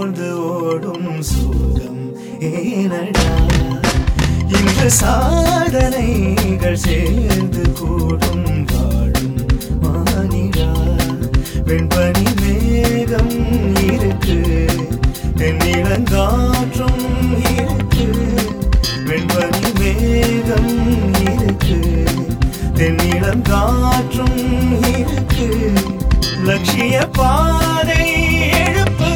சோர்ந்து ஓடும் சோகம் ஏனடா இன்று சாதனைகள் சேர்ந்து கூடும் வாழும் மானிடா வெண்பனி மேகம் இருக்கு தென்னிளங்காற்றும் இருக்கு வெண்பனி மேகம் இருக்கு தென்னிளம் காற்றும் இருக்கு லட்சிய பாதை எழுப்பு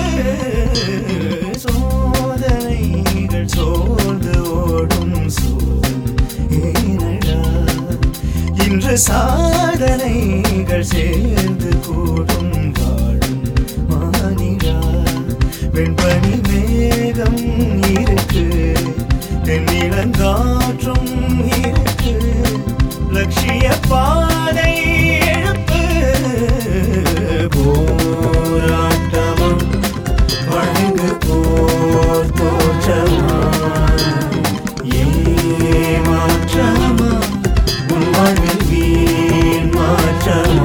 சோதனைகள் சோர்ந்து ஓடும் சோதம் ஏனடா இன்று சாதனைகள் சேர்ந்து கூடும் வாழும் மானிடா வெண்பனி மேகம் இருக்கு தென்னிளங்காற்றும் இருக்கு லட்சிய பாதை எழுப்பு போராட்டமா வழங்கு போர் தோற்றமா ஏமாற்றமா உன் வாழ்வில் வீண் மாற்றமா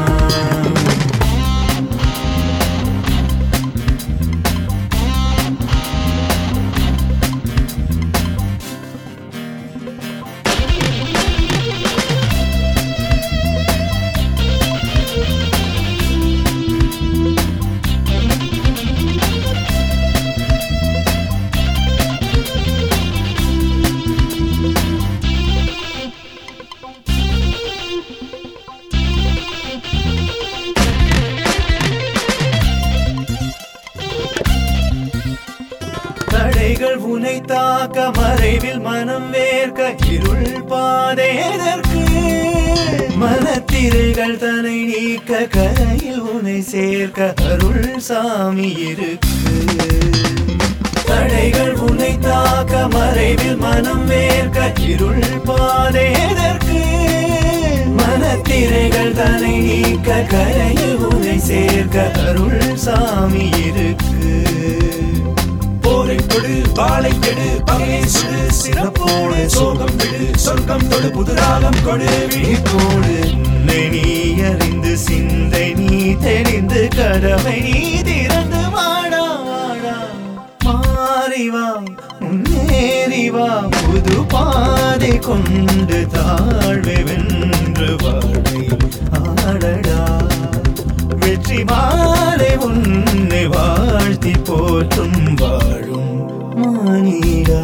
தடைகள் உனை தாக்க மறைவில் மனம் வேர்க்க இருள் பாதை எதற்கு மனத்திரைகள் தன்னை நீக்க கரையில் உனை சேர்க்க அருள் சாமி இருக்கு தடைகள் உன்னை தாக்க மறைவில் மனம் வேர்க்க இருள் பாதை எதற்கு மனத்திரைகள் தன்னை நீக்க கரையில் உன்னை சேர்க்க அருள் சாமி இருக்கு போரை தொடு வாளை கெடு பகையை சுடு சிறப்போடு சோகம் விடு சொர்க்கம் தொடு புதுராகம் கொடு விழிப்போடு உன்னை நீ அறிந்து சிந்தை நீ தெரிந்து கடமை நீ திறந்து வாடா வாடா மாறி வா முன்னேறி வா புது பாதை கொண்டு தாழ்வை வென்று வாழ்வை ஆடடா வெற்றி மாலை உன்னை வாழ்த்தி போற்றும் வாழும் மானிடா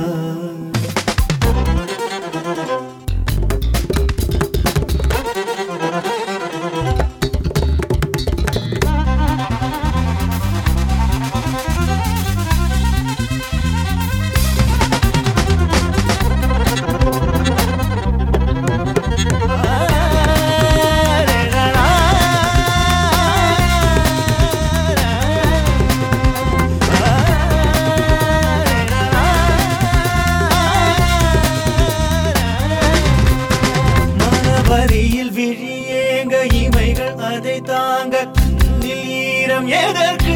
மனவரியில் விழியேங்க இமைகள் அதை தாங்க கண்ணில் ஈரம் எதற்கு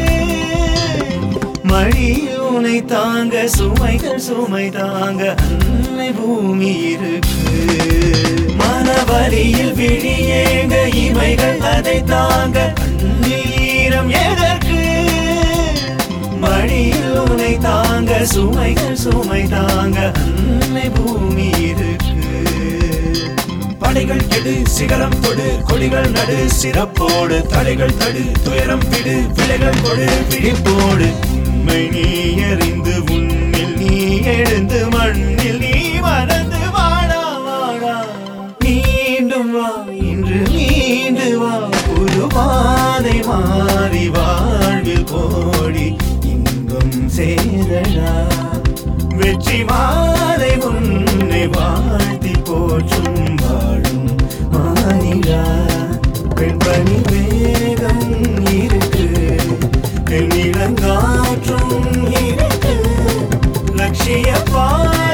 மடியில் உனை தாங்க சுமைகள் சுமை தாங்க அன்னை பூமி இருக்கு மனவரியில் விழியேங்க இமைகள் அதை தாங்க கண்ணில் ஈரம் எதற்கு மடியில் உனை தாங்க சுமைகள் சுமை தாங்க அன்னை பூமி இருக்கு படைகள் கெடு சிகரம் கொடு கொடிகள் நடு சிறப்போடு தடைகள் தடு துயரம் விடு விலைகள் கொடு விழிப்போடு உண்மை நீ அறிந்து உன்னில் நீ எழுந்து மண்ணில் நீ மறந்து வாடா வாடா மீண்டும் வா இன்று மீண்டு வா புது பாதை மாறி வாழ்வில் கோடி இன்பம் சேரடா வெற்றி மாலை உன்னை வாழ்த்தி போற்றும் வாழும் மானிடா பெண்பணி வேகம் இருக்கு தென்னிளங்காற்றும் இருக்கு லட்சிய பா